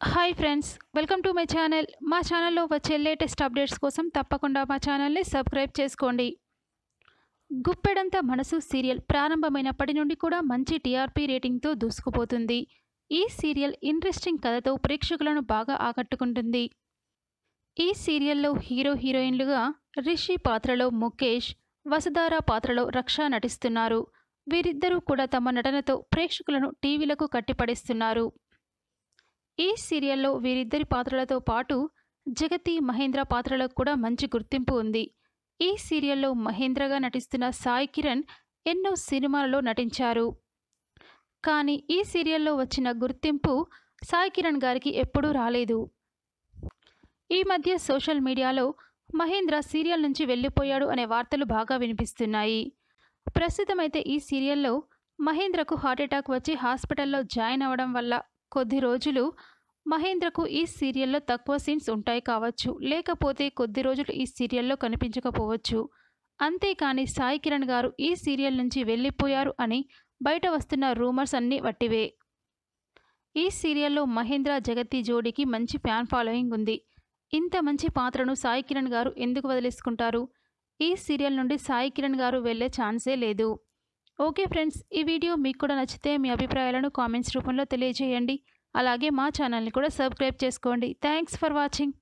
hi friends welcome to my channel మా ఛానల్లో వచ్చే లేటెస్ట్ అప్డేట్స్ కోసం తప్పకుండా మా ఛానల్ని సబ్స్క్రైబ్ చేసుకోండి గుప్పెడంత మనసు సీరియల్ ప్రారంభమైనప్పటి నుండి కూడా మంచి టీఆర్పీ రేటింగ్తో దూసుకుపోతుంది ఈ సీరియల్ ఇంట్రెస్టింగ్ కథతో ప్రేక్షకులను బాగా ఆకట్టుకుంటుంది ఈ సీరియల్లో హీరో హీరోయిన్లుగా రిషి పాత్రలో ముఖేష్ వసుధార పాత్రలో రక్ష నటిస్తున్నారు వీరిద్దరూ కూడా తమ నటనతో ప్రేక్షకులను టీవీలకు కట్టిపడేస్తున్నారు ఈ సీరియల్లో వీరిద్దరి పాత్రలతో పాటు జగతి మహేంద్ర పాత్రలకు కూడా మంచి గుర్తింపు ఉంది ఈ సీరియల్లో మహేంద్రగా నటిస్తున్న సాయి కిరణ్ ఎన్నో సినిమాలలో నటించారు కానీ ఈ సీరియల్లో వచ్చిన గుర్తింపు సాయి కిరణ్ గారికి ఎప్పుడూ రాలేదు ఈ మధ్య సోషల్ మీడియాలో మహేంద్ర సీరియల్ నుంచి వెళ్ళిపోయాడు అనే వార్తలు బాగా వినిపిస్తున్నాయి ప్రస్తుతమైతే ఈ సీరియల్లో మహేంద్రకు హార్ట్అటాక్ వచ్చి హాస్పిటల్లో జాయిన్ అవ్వడం వల్ల కొద్ది రోజులు మహేంద్రకు ఈ సీరియల్లో తక్కువ సీన్స్ ఉంటాయి కావచ్చు లేకపోతే కొద్ది రోజులు ఈ సీరియల్లో కనిపించకపోవచ్చు అంతేకాని సాయి కిరణ్ గారు ఈ సీరియల్ నుంచి వెళ్ళిపోయారు అని బయట వస్తున్న రూమర్స్ అన్నీ వట్టివే ఈ సీరియల్లో మహేంద్ర జగతి జోడీకి మంచి ఫ్యాన్ ఫాలోయింగ్ ఉంది ఇంత మంచి పాత్రను సాయి కిరణ్ గారు ఎందుకు వదిలేసుకుంటారు ఈ సీరియల్ నుండి సాయి కిరణ్ గారు వెళ్ళే ఛాన్సే లేదు ఓకే ఫ్రెండ్స్ ఈ వీడియో మీకు కూడా నచ్చితే మీ అభిప్రాయాలను కామెంట్స్ రూపంలో తెలియజేయండి అలాగే మా ఛానల్ని కూడా సబ్స్క్రైబ్ చేసుకోండి థ్యాంక్స్ ఫర్ వాచింగ్